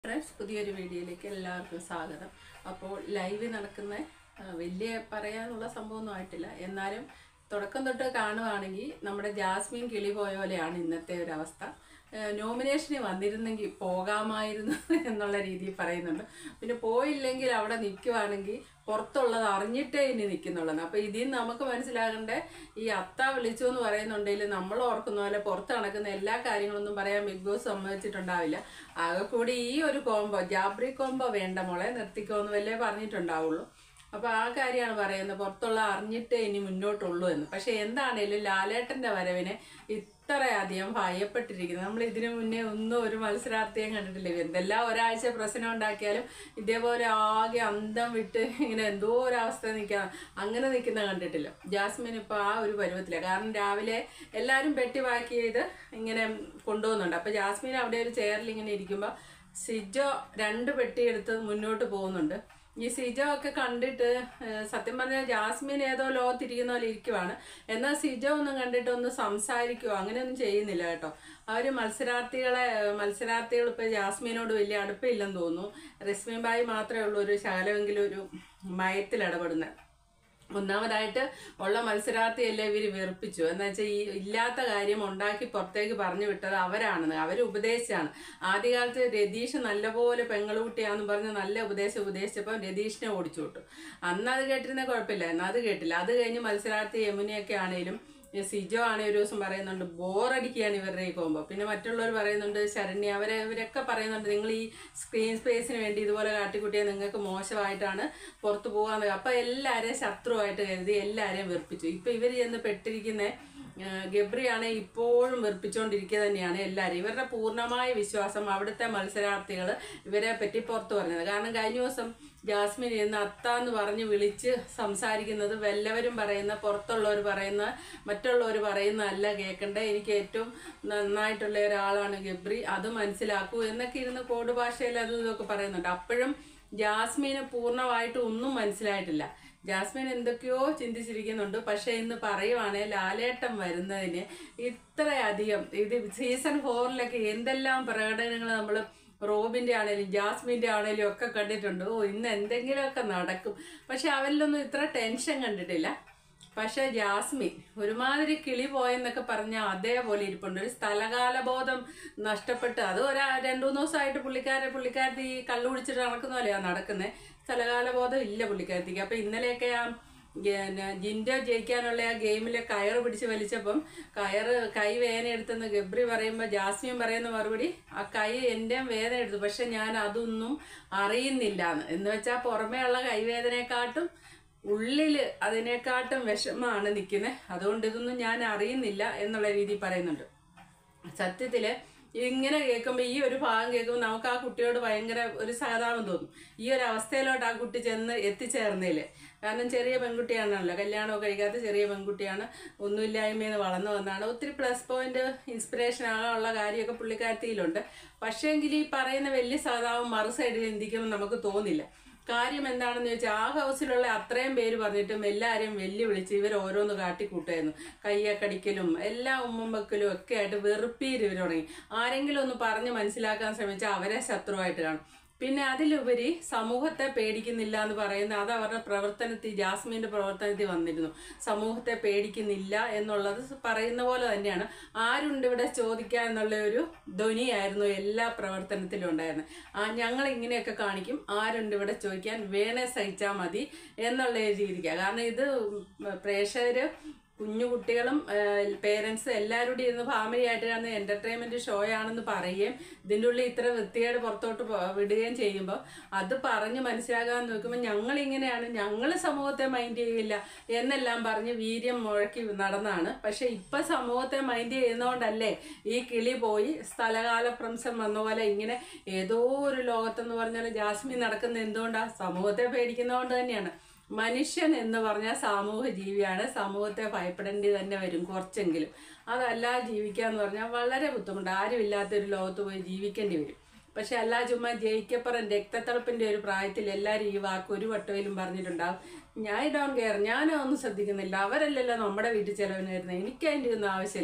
friends പുതിയൊരു വീഡിയോയിലേക്ക് എല്ലാവർക്കും സ്വാഗതം അപ്പോൾ ലൈവ് നടക്കുന്ന ആ, വലിയ പറയാനുള്ള സംഭവമൊന്നും ആയിട്ടില്ല എന്നാലും തുടക്കം തൊട്ട് കാണുവാണെങ്കിൽ നമ്മുടെ ജാസ്മിൻ കിളി പോയ പോലെയാണ് ഇന്നത്തെ ഒരു അവസ്ഥ നോമിനേഷന് വന്നിരുന്നെങ്കിൽ പോകാമായിരുന്നു എന്നുള്ള രീതിയിൽ പറയുന്നുണ്ട് പിന്നെ പോയില്ലെങ്കിൽ അവിടെ നിൽക്കുവാണെങ്കിൽ പുറത്തുള്ളത് അറിഞ്ഞിട്ടേ ഇനി നിൽക്കുന്നുള്ളത് അപ്പോൾ ഇതിൽ നിന്ന് നമുക്ക് മനസ്സിലാകേണ്ട ഈ അത്ത വിളിച്ചു എന്ന് പറയുന്നുണ്ടെങ്കിൽ നമ്മൾ ഓർക്കുന്ന പോലെ പുറത്ത് നടക്കുന്ന എല്ലാ കാര്യങ്ങളൊന്നും പറയാൻ ബിഗ് ബോസ് സമ്മതിച്ചിട്ടുണ്ടാവില്ല ആകെ കൂടി ഈ ഒരു കോംബോ ജാബ്രി കോംബോ വേണ്ട മോളെ നിർത്തിക്കോ എന്ന് വല്ലേ പറഞ്ഞിട്ടുണ്ടാവുള്ളൂ അപ്പൊ ആ കാര്യമാണ് പറയുന്നത് പുറത്തുള്ള അറിഞ്ഞിട്ടേ ഇനി മുന്നോട്ടുള്ളൂ എന്ന് പക്ഷെ എന്താണേലും ലാലേട്ടന്റെ വരവിനെ ഇത്രയധികം ഭയപ്പെട്ടിരിക്കുന്നത് നമ്മൾ ഇതിനു മുന്നേ ഒന്നും ഒരു മത്സരാർത്ഥിയും കണ്ടിട്ടില്ല എന്തെല്ലാം ഒരാഴ്ച പ്രശ്നം ഉണ്ടാക്കിയാലും ഇതേപോലെ ആകെ അന്തം വിട്ട് ഇങ്ങനെ എന്തോ ഒരു അവസ്ഥ നിൽക്കാൻ അങ്ങനെ നിൽക്കുന്ന കണ്ടിട്ടില്ല ജാസ്മിൻ ഇപ്പൊ ആ ഒരു പരുവത്തില്ല കാരണം രാവിലെ എല്ലാവരും പെട്ടി പാക്ക് ചെയ്ത് ഇങ്ങനെ കൊണ്ടുപോകുന്നുണ്ട് അപ്പൊ ജാസ്മിൻ അവിടെ ഒരു ചെയറിൽ ഇങ്ങനെ ഇരിക്കുമ്പോൾ സിജോ രണ്ട് പെട്ടി എടുത്ത് മുന്നോട്ട് പോകുന്നുണ്ട് ഈ സിജോ ഒക്കെ കണ്ടിട്ട് ഏഹ്, സത്യം പറഞ്ഞാൽ ജാസ്മിൻ ഏതോ ലോകത്തിരിക്കുന്ന പോലെ ഇരിക്കുവാണ് എന്നാൽ സിജോ ഒന്നും കണ്ടിട്ട് ഒന്ന് സംസാരിക്കുവോ അങ്ങനെയൊന്നും ചെയ്യുന്നില്ല കേട്ടോ അവർ മത്സരാർത്ഥികളെ ഏഹ്, മത്സരാർത്ഥികൾ ഇപ്പോൾ ജാസ്മിനോട് വലിയ അടുപ്പമില്ലെന്ന് തോന്നുന്നു റസ്മിൻ ബായി മാത്രമേ ഉള്ളൂ ഒരു ശകലമെങ്കിലും ഒരു മയത്തിൽ ഇടപെടുന്നത് ഒന്നാമതായിട്ട് ഉള്ള മത്സരാർത്ഥിയല്ലേ ഇവർ വെറുപ്പിച്ചു എന്ന് വെച്ചാൽ ഈ ഇല്ലാത്ത കാര്യം ഉണ്ടാക്കി പുറത്തേക്ക് പറഞ്ഞു വിട്ടത് അവരാണെന്ന് അവർ ഉപദേശിച്ചാണ് ആദ്യകാലത്ത് രതീഷ് നല്ലപോലെ പെങ്ങളുകുട്ടിയാന്ന് പറഞ്ഞ് നല്ല ഉപദേശം ഉപദേശിച്ചപ്പോൾ രതീഷിനെ ഓടിച്ചു വിട്ടു അന്ന് അത് കേട്ടിരുന്ന കുഴപ്പമില്ല എന്നാൽ അത് കേട്ടില്ല അത് കഴിഞ്ഞ് മത്സരാർത്ഥി യമുനയൊക്കെ ആണേലും ഈ സിജോ ആണെങ്കിൽ ഒരു ദിവസം പറയുന്നുണ്ട് ബോറടിക്കുകയാണ് ഇവരുടെ ഈ കോമ്പോ പിന്നെ മറ്റുള്ളവർ പറയുന്നുണ്ട് ശരണ്യ അവരെ ഇവരൊക്കെ പറയുന്നുണ്ട് നിങ്ങൾ ഈ സ്ക്രീൻ സ്പേസിന് വേണ്ടി ഇതുപോലെ കാട്ടിക്കുട്ടിയാൽ നിങ്ങൾക്ക് മോശമായിട്ടാണ് പുറത്തു പോകാന്ന് അപ്പൊ എല്ലാവരെയും ശത്രുവായിട്ട് കരുതി എല്ലാവരെയും വെറുപ്പിച്ചു ഇപ്പൊ ഇവർ ചെന്ന് പെട്ടിരിക്കുന്ന ഗബ്രിയാണ് ഇപ്പോഴും വെറുപ്പിച്ചുകൊണ്ടിരിക്കുക തന്നെയാണ് എല്ലാവരും ഇവരുടെ പൂർണ്ണമായ വിശ്വാസം അവിടുത്തെ മത്സരാർത്ഥികൾ ഇവരെ പറ്റി പുറത്തു പറഞ്ഞത് കാരണം കഴിഞ്ഞ ദിവസം ജാസ്മിൻ ഇന്ന് അത്താന്ന് പറഞ്ഞ് വിളിച്ച് സംസാരിക്കുന്നത് വല്ലവരും പറയുന്ന പുറത്തുള്ളവർ പറയുന്ന മറ്റുള്ളവർ പറയുന്ന അല്ല കേൾക്കേണ്ട എനിക്ക് ഏറ്റവും നന്നായിട്ടുള്ള ഒരാളാണ് ഗബ്രി അത് മനസ്സിലാക്കൂ എന്നൊക്കെ ഇരുന്ന് കോഡ് ഭാഷയിൽ അത് ഇതൊക്കെ പറയുന്നുണ്ട് അപ്പോഴും ജാസ്മിന് പൂർണ്ണമായിട്ട് ഒന്നും മനസ്സിലായിട്ടില്ല ജാസ്മിൻ എന്തൊക്കെയോ ചിന്തിച്ചിരിക്കുന്നുണ്ട് പക്ഷെ ഇന്ന് പറയുവാണെ ലാലേട്ടം വരുന്നതിന് ഇത്രയധികം ഇത് സീസൺ ഫോറിലൊക്കെ എന്തെല്ലാം പ്രകടനങ്ങൾ നമ്മൾ റോബിന്റെ ആണേലും ജാസ്മിന്റെ ആണേലും ഒക്കെ കണ്ടിട്ടുണ്ട് ഓ ഇന്ന് എന്തെങ്കിലുമൊക്കെ നടക്കും പക്ഷെ അവരിലൊന്നും ഇത്ര ടെൻഷൻ കണ്ടിട്ടില്ല പക്ഷെ ജാസ്മിൻ ഒരുമാതിരി കിളി പോയെന്നൊക്കെ പറഞ്ഞ അതേപോലെ ഇരിപ്പുണ്ട് ഒരു സ്ഥലകാലബോധം നഷ്ടപ്പെട്ട് അത് ഒരു രണ്ടു മൂന്ന് ദിവസമായിട്ട് പുള്ളിക്കാരെ പുള്ളിക്കാരത്തി ഈ കള്ളു കുടിച്ചിട്ട് നടക്കുന്ന പോലെയാണ് നടക്കുന്നത് സ്ഥലകാലബോധം ഇല്ല പുള്ളിക്കാരത്തിക്ക് അപ്പൊ ഇന്നലെയൊക്കെ ആ പിന്നെ ജിൻഡോ ജയിക്കാനുള്ള ആ ഗെയിമിലെ കയറ് പിടിച്ച് വലിച്ചപ്പം കയറ് കൈ വേദന എടുത്തെന്ന് ഗബ്രി പറയുമ്പോൾ ജാസ്മിൻ പറയുന്ന മറുപടി ആ കൈ എൻ്റെ വേദന എടുത്തു പക്ഷെ ഞാൻ അതൊന്നും അറിയുന്നില്ല എന്ന് എന്ന് വെച്ചാൽ പുറമേ ഉള്ള കൈവേദനയെക്കാട്ടും ഉള്ളില് അതിനെക്കാട്ടും വിഷമാണ് നിൽക്കുന്നത് അതുകൊണ്ട് ഇതൊന്നും ഞാൻ അറിയുന്നില്ല എന്നുള്ള രീതിയിൽ പറയുന്നുണ്ട് സത്യത്തില് ഇങ്ങനെ കേൾക്കുമ്പോൾ ഈ ഒരു ഭാഗം കേൾക്കുമ്പോൾ നമുക്ക് ആ കുട്ടിയോട് ഭയങ്കര ഒരു സഹതാപം തോന്നും ഈ ഒരു അവസ്ഥയിലോട്ട് ആ കുട്ടി ചെന്ന് എത്തിച്ചേർന്നതില് കാരണം ചെറിയ പെൺകുട്ടിയാണല്ലോ കല്യാണമൊക്കെ കഴിക്കാത്ത ചെറിയ പെൺകുട്ടിയാണ് ഒന്നുമില്ലായ്മയിൽ നിന്ന് വളർന്നു വന്നാണ് ഒത്തിരി പ്ലസ് പോയിന്റ് ഇൻസ്പിറേഷൻ ആകാനുള്ള കാര്യമൊക്കെ പുള്ളിക്കാരത്തിയിലുണ്ട് പക്ഷേങ്കിൽ ഈ പറയുന്ന വലിയ സഹതാപം മറു സൈഡിൽ ചിന്തിക്കുമ്പോൾ നമുക്ക് തോന്നില്ല കാര്യം എന്താണെന്ന് ചോദിച്ചാൽ ആ ഹൗസിലുള്ള അത്രയും പേര് പറഞ്ഞിട്ടും എല്ലാവരെയും വെല്ലുവിളിച്ച് ഇവർ ഓരോന്ന് കാട്ടിക്കൂട്ടായിരുന്നു കയ്യക്കടിക്കലും എല്ലാ ഉമ്മം വെക്കലും ഒക്കെ ആയിട്ട് വെറുപ്പീര് ഇവർ തുടങ്ങി ആരെങ്കിലും ഒന്ന് പറഞ്ഞ് മനസ്സിലാക്കാൻ ശ്രമിച്ചാൽ അവരെ ശത്രുവായിട്ട് കാണും പിന്നെ അതിലുപരി സമൂഹത്തെ പേടിക്കുന്നില്ല എന്ന് പറയുന്ന അത് അവരുടെ പ്രവർത്തനത്തിൽ ജാസ്മിന്റെ പ്രവർത്തനത്തിൽ വന്നിരുന്നു സമൂഹത്തെ പേടിക്കുന്നില്ല എന്നുള്ളത് പറയുന്ന പോലെ തന്നെയാണ് ആരുണ്ട് ഇവിടെ ചോദിക്കുക എന്നുള്ള ഒരു ധ്വനിയായിരുന്നു എല്ലാ പ്രവർത്തനത്തിലും ഉണ്ടായിരുന്നത് ആ ഞങ്ങൾ ഇങ്ങനെയൊക്കെ കാണിക്കും ആരുണ്ട് ഇവിടെ ചോദിക്കാൻ വേണേ സഹിച്ചാൽ മതി എന്നുള്ള ഒരു രീതിക്കാണ് കാരണം ഇത് പ്രേക്ഷകര് കുഞ്ഞു കുട്ടികളും പേരൻസ് എല്ലാവരും കൂടി ഇരുന്ന് ഫാമിലി ആയിട്ട് കാണുന്ന എന്റർടൈൻമെന്റ് ഷോ ആണെന്ന് പറയുകയും ഇതിൻ്റെ ഉള്ളിൽ ഇത്ര വൃത്തികേട് പുറത്തോട്ട് പോ- വിടുകയും ചെയ്യുമ്പോൾ അത് പറഞ്ഞ് മനസ്സിലാകാൻ നോക്കുമ്പോൾ ഞങ്ങൾ ഇങ്ങനെയാണ് ഞങ്ങൾ സമൂഹത്തെ മൈൻഡ് ചെയ്യില്ല എന്നെല്ലാം പറഞ്ഞ് വീര്യം മുഴക്കി നടന്നാണ് പക്ഷെ ഇപ്പൊ സമൂഹത്തെ മൈൻഡ് ചെയ്യുന്നതുകൊണ്ടല്ലേ ഈ കിളി പോയി സ്ഥലകാല ഭ്രംശം വന്ന പോലെ ഇങ്ങനെ ഏതോ ഒരു ലോകത്തെന്ന് പറഞ്ഞാൽ ജാസ്മിൻ നടക്കുന്ന എന്തുകൊണ്ടാ സമൂഹത്തെ പേടിക്കുന്നതുകൊണ്ട് തന്നെയാണ് മനുഷ്യൻ എന്ന് പറഞ്ഞാൽ സാമൂഹ്യ ജീവിയാണ് സമൂഹത്തെ ഭയപ്പെടേണ്ടി തന്നെ വരും കുറച്ചെങ്കിലും അതല്ല ജീവിക്കാന്ന് പറഞ്ഞാൽ വളരെ ബുദ്ധിമുട്ട് ആരുമില്ലാത്തൊരു ലോകത്ത് പോയി ജീവിക്കേണ്ടി വരും പക്ഷെ അല്ല ചുമ്മാ ജയിക്കപ്പുറം രക്തത്തിളപ്പിന്റെ ഒരു പ്രായത്തിൽ എല്ലാവരും ഈ വാക്ക് ഒരു വട്ടയിലും പറഞ്ഞിട്ടുണ്ടാവും ഞാൻ ഡോൺ കെയർ ഞാനൊന്നും ശ്രദ്ധിക്കുന്നില്ല അവരല്ലല്ലോ നമ്മുടെ വീട്ടിൽ ചെലവിന് വരുന്നത് എനിക്ക് അതിൻ്റെ ഒന്നും ആവശ്യമില്ല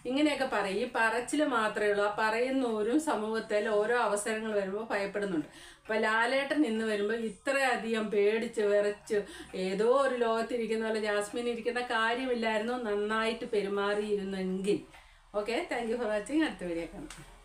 ഇങ്ങനെയൊക്കെ പറയും ഈ പറച്ചിൽ മാത്രമേ ഉള്ളൂ ആ പറയുന്നവരും സമൂഹത്തിൽ ഓരോ അവസരങ്ങൾ വരുമ്പോൾ ഭയപ്പെടുന്നുണ്ട് അപ്പൊ ലാലേട്ടൻ ഇന്ന് വരുമ്പോൾ ഇത്രയധികം പേടിച്ച് വിറച്ച് ഏതോ ഒരു ലോകത്തിരിക്കുന്ന പോലെ ജാസ്മിൻ ഇരിക്കുന്ന കാര്യമില്ലായിരുന്നു നന്നായിട്ട് പെരുമാറിയിരുന്നെങ്കിൽ okay thank you for watching അടുത്ത വീഡിയോ കാണാം